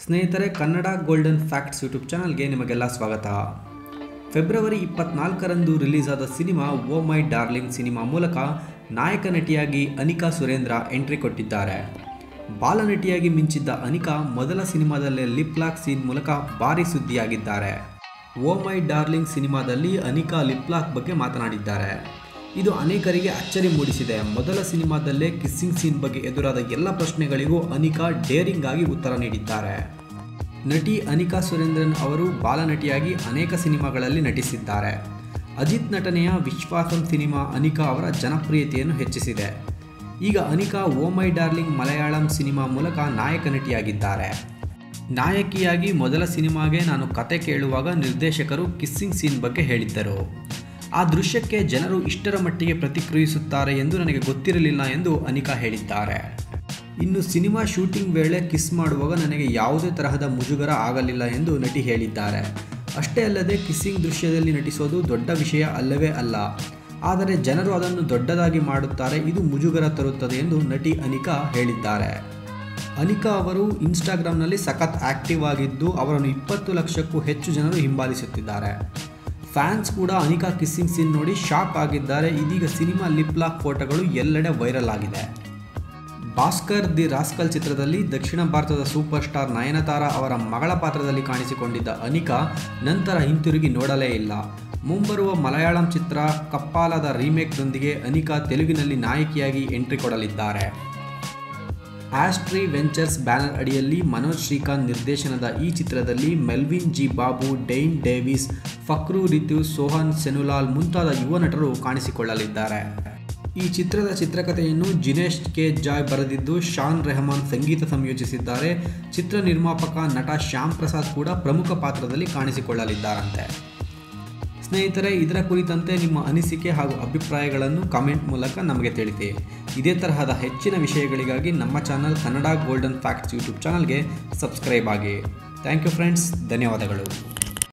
ಸ್ನೇಹಿತರೆ Kannada golden facts YouTube ಚಾನಲ್ಗೆ ನಿಮಗೆಲ್ಲ ಸ್ವಾಗತ ಫೆಬ್ರವರಿ ಇಪ್ಪತ್ನಾಲ್ಕರಂದು ರಿಲೀಸ್ ಆದ cinema oh my darling cinema ಮೂಲಕ ನಾಯಕ ನಟಿಯಾಗಿ ಅನಿಕಾ ಸುರೇಂದ್ರ ಎಂಟ್ರಿ ಕೊಟ್ಟಿದ್ದಾರೆ ಬಾಲನಟಿಯಾಗಿ ಮಿಂಚಿದ್ದ ಅನಿಕಾ ಮೊದಲ ಸಿನಿಮಾದಲ್ಲೇ ಲಿಪ್ ಲಾಕ್ ಸೀನ್ ಮೂಲಕ ಭಾರಿ ಸುದ್ದಿಯಾಗಿದ್ದಾರೆ ಓ ಮೈ ಡಾರ್ಲಿಂಗ್ ಸಿನಿಮಾದಲ್ಲಿ ಅನಿಕಾ ಲಿಪ್ ಲಾಕ್ ಬಗ್ಗೆ ಮಾತನಾಡಿದ್ದಾರೆ ಇದು ಅನೇಕರಿಗೆ ಅಚ್ಚರಿ ಮೂಡಿಸಿದೆ ಮೊದಲ ಸಿನಿಮಾದಲ್ಲೇ ಕಿಸ್ಸಿಂಗ್ ಸೀನ್ ಬಗ್ಗೆ ಎದುರಾದ ಎಲ್ಲ ಪ್ರಶ್ನೆಗಳಿಗೂ ಅನಿಕಾ ಡೇರಿಂಗ್ ಆಗಿ ಉತ್ತರ ನೀಡಿದ್ದಾರೆ ನಟಿ ಅನಿಕಾ ಸುರೇಂದ್ರನ್ ಅವರು ಬಾಲನಟಿಯಾಗಿ ಅನೇಕ ಸಿನಿಮಾಗಳಲ್ಲಿ ನಟಿಸಿದ್ದಾರೆ ಅಜಿತ್ ನಟನೆಯ ವಿಶ್ವಾಸಂ ಸಿನಿಮಾ ಅನಿಕಾ ಅವರ ಜನಪ್ರಿಯತೆಯನ್ನು ಹೆಚ್ಚಿಸಿದೆ ಈಗ Anika oh my darling Malayalam cinema ಮೂಲಕ ನಾಯಕ ನಟಿಯಾಗಿದ್ದಾರೆ ನಾಯಕಿಯಾಗಿ ಮೊದಲ ಸಿನಿಮಾಗೆ ನಾನು ಕತೆ ಕೇಳುವಾಗ ನಿರ್ದೇಶಕರು ಕಿಸ್ಸಿಂಗ್ ಸೀನ್ ಬಗ್ಗೆ ಹೇಳಿದ್ದರು ಆ ದೃಶ್ಯಕ್ಕೆ ಜನರು ಇಷ್ಟರ ಮಟ್ಟಿಗೆ ಪ್ರತಿಕ್ರಿಯಿಸುತ್ತಾರೆ ಎಂದು ನನಗೆ ಗೊತ್ತಿರಲಿಲ್ಲ ಎಂದು ಅನಿಕಾ ಹೇಳಿದ್ದಾರೆ ಇನ್ನು ಸಿನಿಮಾ ಶೂಟಿಂಗ್ ವೇಳೆ ಕಿಸ್ ಮಾಡುವಾಗ ನನಗೆ ಯಾವುದೇ ತರಹದ ಮುಜುಗರ ಆಗಲಿಲ್ಲ ಎಂದು ನಟಿ ಹೇಳಿದ್ದಾರೆ ಅಷ್ಟೇ ಅಲ್ಲದೆ ಕಿಸ್ಸಿಂಗ್ ದೃಶ್ಯದಲ್ಲಿ ನಟಿಸೋದು ದೊಡ್ಡ ವಿಷಯ ಅಲ್ಲವೇ ಅಲ್ಲ ಆದರೆ ಜನರು ಅದನ್ನು ದೊಡ್ಡದಾಗಿ ಮಾಡುತ್ತಾರೆ ಇದು ಮುಜುಗರ ತರುತ್ತದೆ ಎಂದು ನಟಿ ಅನಿಕಾ ಹೇಳಿದ್ದಾರೆ ಅನಿಕಾ ಅವರು ಇನ್ಸ್ಟಾಗ್ರಾಮ್ನಲ್ಲಿ ಸಖತ್ ಆಕ್ಟಿವ್ ಆಗಿದ್ದು ಅವರನ್ನು ಇಪ್ಪತ್ತು ಲಕ್ಷಕ್ಕೂ ಹೆಚ್ಚು ಜನರು ಹಿಂಬಾಲಿಸುತ್ತಿದ್ದಾರೆ ಫ್ಯಾನ್ಸ್ ಕೂಡ ಅನಿಕಾ ಕಿಸ್ಸಿಂಗ್ ಸೀನ್ ನೋಡಿ ಶಾಕ್ ಆಗಿದ್ದಾರೆ ಇದೀಗ ಸಿನಿಮಾ ಲಿಪ್ ಲಾಕ್ ಫೋಟೋಗಳು ಎಲ್ಲೆಡೆ ವೈರಲ್ ಆಗಿದೆ ಭಾಸ್ಕರ್ ದಿ ರಾಸ್ಕಲ್ ಚಿತ್ರದಲ್ಲಿ ದಕ್ಷಿಣ ಭಾರತದ ಸೂಪರ್ ಸ್ಟಾರ್ ನಯನತಾರ ಅವರ ಮಗಳ ಪಾತ್ರದಲ್ಲಿ ಕಾಣಿಸಿಕೊಂಡಿದ್ದ ಅನಿಕಾ ನಂತರ ಹಿಂತಿರುಗಿ ನೋಡಲೇ ಇಲ್ಲ ಮುಂಬರುವ ಮಲಯಾಳಂ ಚಿತ್ರ ಕಪ್ಪಾಲದ ರೀಮೇಕ್ನೊಂದಿಗೆ ಅನಿಕಾ ತೆಲುಗಿನಲ್ಲಿ ನಾಯಕಿಯಾಗಿ ಎಂಟ್ರಿ ಕೊಡಲಿದ್ದಾರೆ ಆಸ್ಟ್ರಿ ವೆಂಚರ್ಸ್ ಬ್ಯಾನರ್ ಅಡಿಯಲ್ಲಿ ಮನೋಜ್ ಶ್ರೀಕಾಂತ್ ನಿರ್ದೇಶನದ ಈ ಚಿತ್ರದಲ್ಲಿ Melvin G Babu Dain Davis Fakru Ritu Sohan Senulal ಮುಂತಾದ ಯುವ ನಟರು ಕಾಣಿಸಿಕೊಳ್ಳಲಿದ್ದಾರೆ ಈ ಚಿತ್ರದ ಚಿತ್ರಕಥೆಯನ್ನು ಜಿನೇಶ್ ಕೆ ಜಾಯ್ ಬರೆದಿದ್ದು ಶಾನ್ ರೆಹಮಾನ್ ಸಂಗೀತ ಸಂಯೋಜಿಸಿದ್ದಾರೆ ಚಿತ್ರ ನಿರ್ಮಾಪಕ ನಟ ಶ್ಯಾಮ್ ಪ್ರಸಾದ್ ಕೂಡ ಪ್ರಮುಖ ಪಾತ್ರದಲ್ಲಿ ಕಾಣಿಸಿಕೊಳ್ಳಲಿದ್ದಾರಂತೆ ಸ್ನೇಹಿತರೆ ಇದರ ಕುರಿತಂತೆ ನಿಮ್ಮ ಅನಿಸಿಕೆ ಹಾಗೂ ಅಭಿಪ್ರಾಯಗಳನ್ನು ಕಮೆಂಟ್ ಮೂಲಕ ನಮಗೆ ತಿಳಿಸಿ ಇದೇ ತರಹದ ಹೆಚ್ಚಿನ ವಿಷಯಗಳಿಗಾಗಿ ನಮ್ಮ channel Kannada golden facts YouTube ಚಾನಲ್ಗೆ ಸಬ್ಸ್ಕ್ರೈಬ್ ಆಗಿ ಥ್ಯಾಂಕ್ ಯು ಫ್ರೆಂಡ್ಸ್ ಧನ್ಯವಾದಗಳು